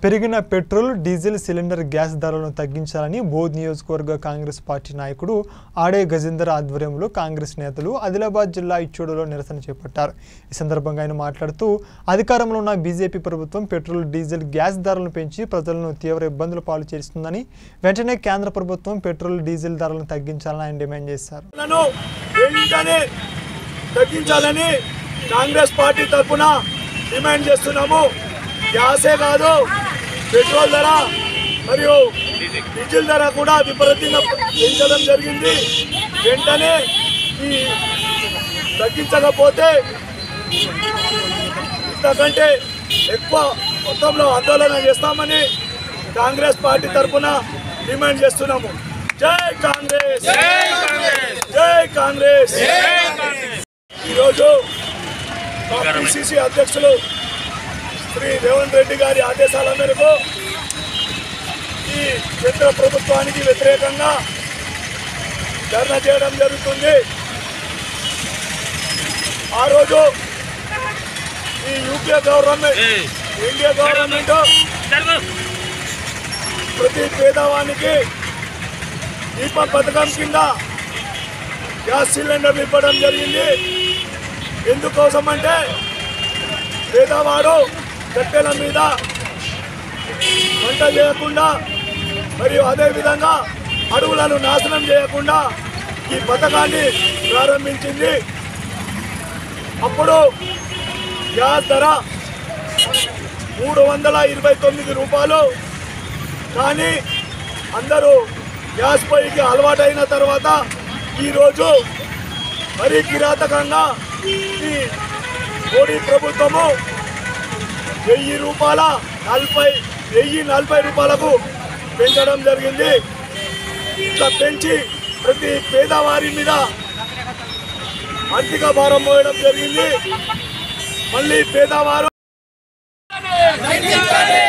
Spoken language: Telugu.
పెరిగిన పెట్రోల్ డీజిల్ సిలిండర్ గ్యాస్ ధరలను తగ్గించాలని బోధ్ నియోజకవర్గ కాంగ్రెస్ పార్టీ నాయకుడు ఆడే గజేందర్ ఆధ్వర్యంలో కాంగ్రెస్ నేతలు ఆదిలాబాద్ జిల్లా ఇచ్చోడులో నిరసన చేపట్టారు ఈ సందర్భంగా ఆయన మాట్లాడుతూ అధికారంలో ఉన్న బీజేపీ ప్రభుత్వం పెట్రోల్ డీజిల్ గ్యాస్ ధరలను పెంచి ప్రజలను తీవ్ర ఇబ్బందుల పాలు చేస్తుందని వెంటనే కేంద్ర ప్రభుత్వం పెట్రోల్ డీజిల్ ధరలను తగ్గించాలని ఆయన డిమాండ్ చేశారు లను వెంటనే తగ్గించాలని కాంగ్రెస్ పార్టీ తరఫున డిమాండ్ చేస్తున్నాము గ్యాసే కాదు పెట్రోల్ ధర మరియు డీజిల్ ధర కూడా విపరీతంగా పెంచడం జరిగింది వెంటనే ఈ తగ్గించకపోతే ఇంతకంటే ఎక్కువ మొత్తంలో ఆందోళన చేస్తామని కాంగ్రెస్ పార్టీ తరఫున డిమాండ్ చేస్తున్నాము జై కాంగ్రెస్ జై కాంగ్రెస్ ఈరోజు మా పిసిసి అధ్యక్షులు శ్రీ రేవంత్ రెడ్డి గారి ఆదేశాల మేరకు ఈ కేంద్ర ప్రభుత్వానికి వ్యతిరేకంగా ధర్నా చేయడం జరుగుతుంది ఆ రోజు ఈ యూపీఏ గవర్నమెంట్ ఇండియా గవర్నమెంట్ ప్రతి పేదవానికి దీపం పథకం కింద గ్యాస్ సిలిండర్ ఇవ్వడం జరిగింది ఎందుకోసం అంటే పేదవాడు కట్టెల మీద వంట చేయకుండా మరియు అదేవిధంగా అడవులను నాశనం చేయకుండా ఈ పథకాన్ని ప్రారంభించింది అప్పుడు గ్యాస్ ధర మూడు వందల ఇరవై తొమ్మిది రూపాయలు కానీ అందరూ గ్యాస్ పొయ్యికి అలవాటైన తర్వాత ఈరోజు మరీ కిరాతకంగా ఈ మోడీ ప్రభుత్వము వెయ్యి రూపాయల నలభై వెయ్యి నలభై రూపాయలకు పెంచడం జరిగింది ఇట్లా పెంచి ప్రతి పేదవారి మీద ఆర్థిక భారం మోయడం జరిగింది మళ్ళీ పేదవారు తగ్గించాలి